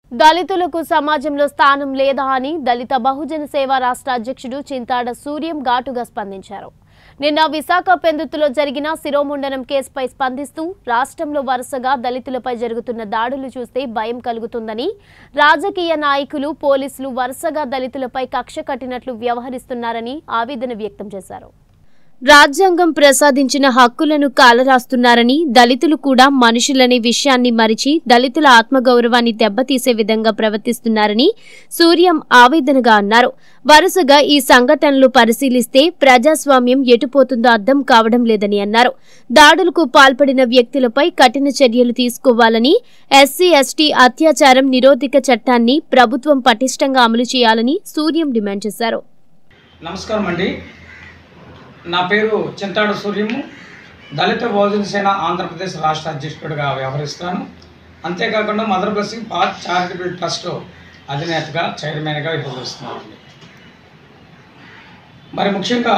దళితులకు సమాజంలో స్థానం లేదా అని దళిత బహుజన సేవా రాష్ట్ర అధ్యక్షుడు చింతాడ సూర్యం ఘాటుగా స్పందించారు నిన్న విశాఖ పెందుతులో జరిగిన శిరోముండనం కేసుపై స్పందిస్తూ రాష్ట్రంలో వరుసగా దళితులపై జరుగుతున్న దాడులు చూస్తే భయం కలుగుతుందని రాజకీయ నాయకులు పోలీసులు వరుసగా దళితులపై కక్ష కట్టినట్లు వ్యవహరిస్తున్నారని ఆవేదన వ్యక్తం చేశారు రాజ్యాంగం ప్రసాదించిన హక్కులను కాలరాస్తున్నారని దళితులు కూడా మనుషులనే విషయాన్ని మరిచి దళితుల ఆత్మగౌరవాన్ని దెబ్బతీసే విధంగా ప్రవర్తిస్తున్నారని సూర్యం ఆవేదనగా అన్నారు వరుసగా ఈ సంఘటనలు పరిశీలిస్తే ప్రజాస్వామ్యం ఎటుపోతుందో అర్థం కావడం లేదని అన్నారు దాడులకు పాల్పడిన వ్యక్తులపై కఠిన చర్యలు తీసుకోవాలని ఎస్సీ ఎస్టీ అత్యాచారం నిరోధక చట్టాన్ని ప్రభుత్వం పటిష్టంగా అమలు చేయాలని సూర్యం డిమాండ్ చేశారు నమస్కారం అండి నా పేరు చింతాడు సూర్యము దళిత బహుజన సేన ఆంధ్రప్రదేశ్ రాష్ట్ర అధ్యక్షుడిగా వ్యవహరిస్తాను అంతేకాకుండా mother blessing park charitable trust అధినేతగా చైర్మన్గా వ్యవహరిస్తున్నాను మరి ముఖ్యంగా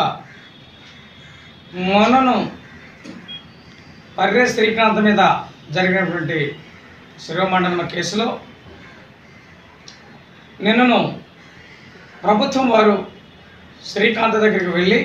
మొన్నను పర్రే శ్రీకాంత్ మీద జరిగినటువంటి శిరోమండలం కేసులో నిన్నను ప్రభుత్వం వారు శ్రీకాంత్ దగ్గరికి వెళ్ళి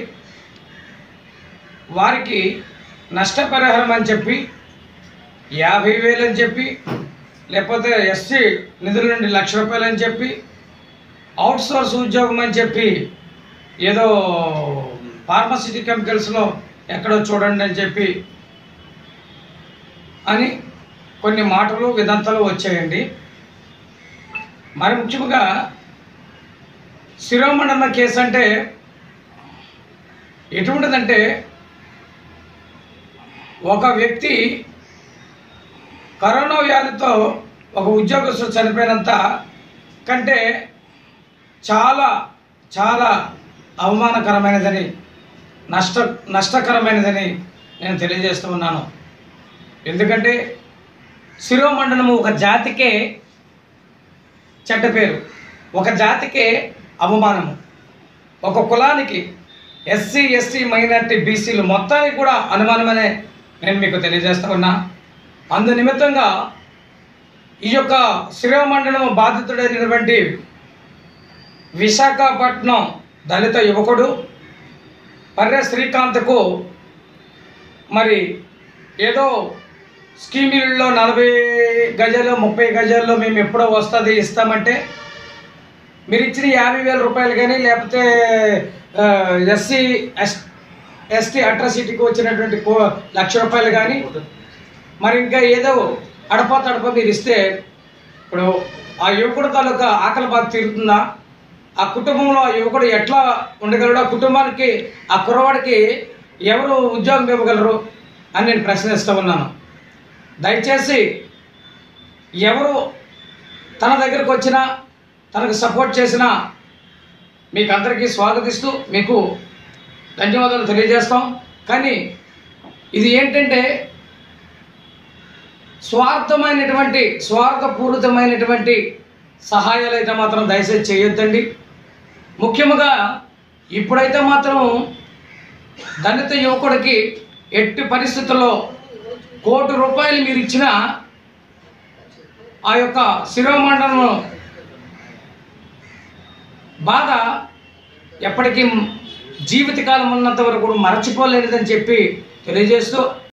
వారికి నష్టపరిహారం అని చెప్పి యాభై వేలు అని చెప్పి లేకపోతే ఎస్సీ నిధుల నుండి లక్ష రూపాయలు అని చెప్పి అవుట్ సోర్స్ ఉద్యోగం అని చెప్పి ఏదో ఫార్మసిటీ కెమికల్స్లో ఎక్కడో చూడండి అని చెప్పి అని కొన్ని మాటలు విదంతలు వచ్చాయండి మరి ముఖ్యంగా శిరోమండన కేసు అంటే ఎటువంటిదంటే ఒక వ్యక్తి కరోనా వ్యాధితో ఒక ఉద్యోగస్తుడు చనిపోయినంత కంటే చాలా చాలా అవమానకరమైనదని నష్ట నష్టకరమైనదని నేను తెలియజేస్తూ ఉన్నాను ఎందుకంటే శిరోమండనము ఒక జాతికే చెడ్డ పేరు ఒక జాతికే అవమానము ఒక కులానికి ఎస్సీ ఎస్టీ మైనార్టీ బీసీలు మొత్తానికి కూడా అనుమానమనే నేను మీకు తెలియజేస్తా ఉన్నా అందు నిమిత్తంగా ఈ యొక్క శిరోమండలం బాధితుడైనటువంటి విశాఖపట్నం దళిత యువకుడు పర్రె శ్రీకాంత్కు మరి ఏదో స్కీములలో నలభై గజాలు ముప్పై గజాల్లో మేము ఎప్పుడో వస్తుంది ఇస్తామంటే మీరు ఇచ్చిన యాభై వేల రూపాయలు కానీ లేకపోతే ఎస్సీ ఎస్ ఎస్టీ అట్రాసిటీకి వచ్చినటువంటి కో లక్ష రూపాయలు కానీ మరి ఇంకా ఏదో అడప తడప మీరు ఇస్తే ఇప్పుడు ఆ యువకుడు తాలూకా ఆకలి బాధ తీరుతుందా ఆ కుటుంబంలో ఆ యువకుడు ఎట్లా ఉండగలడు ఆ కుటుంబానికి ఆ కుర్రవాడికి ఎవరు ఉద్యోగం ఇవ్వగలరు అని నేను ప్రశ్నిస్తూ ఉన్నాను దయచేసి ఎవరు తన దగ్గరకు వచ్చినా తనకు సపోర్ట్ చేసినా మీకు అందరికీ స్వాగతిస్తూ మీకు ధన్యవాదాలు తెలియజేస్తాం కానీ ఇది ఏంటంటే స్వార్థమైనటువంటి స్వార్థపూరితమైనటువంటి సహాయాలు అయితే మాత్రం దయచేసి చేయొద్దండి ముఖ్యంగా ఇప్పుడైతే మాత్రం దళిత యువకుడికి ఎట్టి పరిస్థితుల్లో కోటి రూపాయలు మీరు ఇచ్చిన ఆ యొక్క శిరోమండలం బాధ ఎప్పటికీ జీవితకాలం ఉన్నంత వరకు కూడా మరచిపోలేనిదని చెప్పి తెలియజేస్తూ